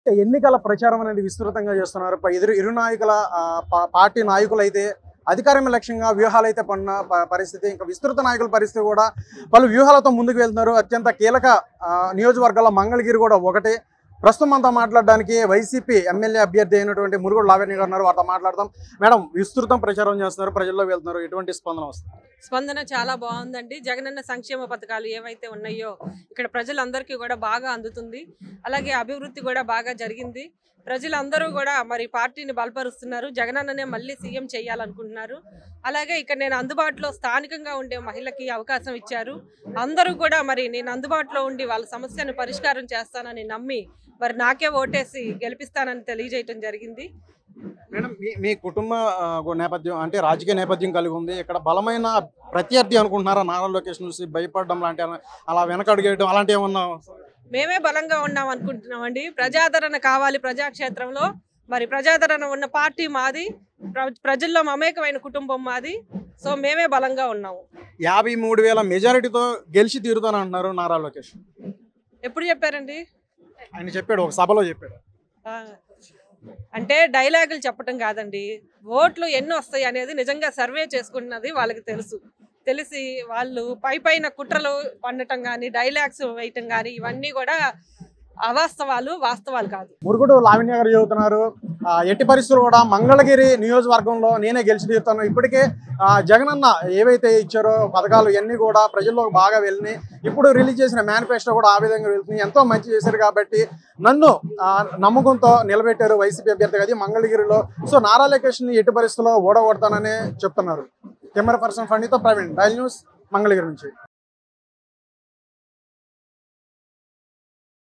ఎన్నికల ప్రచారం అనేది విస్తృతంగా చేస్తున్నారు ప- ఎదురు ఇరు నాయకుల ఆ, పా- పార్టీ నాయకులు అయితే అధికారం లక్ష్యంగా వ్యూహాలు అయితే పడిన ప- పరిస్థితి ఇంకా విస్తృత నాయకుల పరిస్థితి కూడా పలు వ్యూహాలతో ముందుకు వెళ్తున్నారు అత్యంత కీలక ఆ, నియోజకవర్గాల్లో మంగళగిరి కూడా ఒకటి ప్రస్తుతం మనతో మాట్లాడడానికి వైసీపీ ఎమ్మెల్యే అభ్యర్థి అయినటువంటి మురుగుడు లావణ్య గారు ఉన్నారు వారితో మాట్లాడదాం మేడం విస్తృతం ప్రచారం చేస్తున్నారు ప్రజల్లో వెళ్తున్నారు ఎటువంటి స్పందన వస్తుంది స్పందన చాలా బాగుందండి జగనన్న సంక్షేమ పథకాలు ఏవైతే ఉన్నాయో ఇక్కడ ప్రజలందరికీ కూడా బాగా అందుతుంది అలాగే అభివృద్ధి కూడా బాగా జరిగింది ప్రజలందరూ కూడా మరి పార్టీని బలపరుస్తున్నారు జగనన్ననే మళ్ళీ సీఎం చేయాలనుకుంటున్నారు అలాగే ఇక్కడ నేను అందుబాటులో స్థానికంగా ఉండే మహిళకి అవకాశం ఇచ్చారు అందరూ కూడా మరి నేను అందుబాటులో ఉండి వాళ్ళ సమస్యను పరిష్కారం చేస్తానని నమ్మి మరి నాకే ఓటేసి గెలిపిస్తానని తెలియజేయటం జరిగింది మేడం మీ మీ కుటుంబ ఆ, నేపథ్యం అంటే రాజకీయ నేపథ్యం కలిగి ఉంది ఇక్కడ బలమైన ప్రత్యర్థి అనుకుంటున్నారా నారా లోకేష్ చూసి భయపడడం లాంటి అలా వెనకడుగేయడం అలాంటి ఏమన్నా మేమే బలంగా ఉన్నాం అనుకుంటున్నామండి ప్రజాదరణ కావాలి ప్రజాక్షేత్రంలో మరి ప్రజాదరణ ఉన్న పార్టీ మాది ప్ర- ప్రజల్లో మమేకమైన కుటుంబం మాది సో మేమే బలంగా ఉన్నాము యాభై మూడు వేల మెజారిటీతో గెలిచి తీరుతాను అంటున్నారు నారా లోకేష్ ఎప్పుడు చెప్పారండి ఆయన చెప్పాడు ఒక సభలో చెప్పాడు ఆ, అంటే డైలాగులు చెప్పటం కాదండి ఓట్లు ఎన్ని వస్తాయి అనేది నిజంగా సర్వే చేసుకున్నది వాళ్ళకి తెలుసు తెలిసి వాళ్ళు పై పైన కుట్రలు పండటం కానీ డైలాగ్స్ వేయటం కానీ ఇవన్నీ కూడా అవాస్తవాలు వాస్తవాలు కాదు మురుగుడు లావణ్య గారు చెబుతున్నారు ఆ, ఎట్టి పరిస్థితులు కూడా మంగళగిరి నియోజకవర్గంలో నేనే గెలిచి తీరుతాను ఇప్పటికే ఆ, జగనన్న ఏవైతే ఇచ్చారో పథకాలు ఇవన్నీ కూడా ప్రజల్లోకి బాగా వెళ్ళినాయి ఇప్పుడు రిలీజ్ చేసిన మేనిఫెస్టో కూడా ఆ విధంగా వెళ్తుంది ఎంతో మంచి చేశారు కాబట్టి నన్ను ఆ, నమ్మకంతో నిలబెట్టారు వైసీపీ అభ్యర్థి అది మంగళగిరిలో సో నారా లోకేష్ని ఎట్టి పరిస్థితుల్లో ఓడగొడతానని చెప్తున్నారు కెమెరా పర్సన్ ఫండితో ప్రవీణ్ డైల్ న్యూస్ మంగళగిరి నుంచి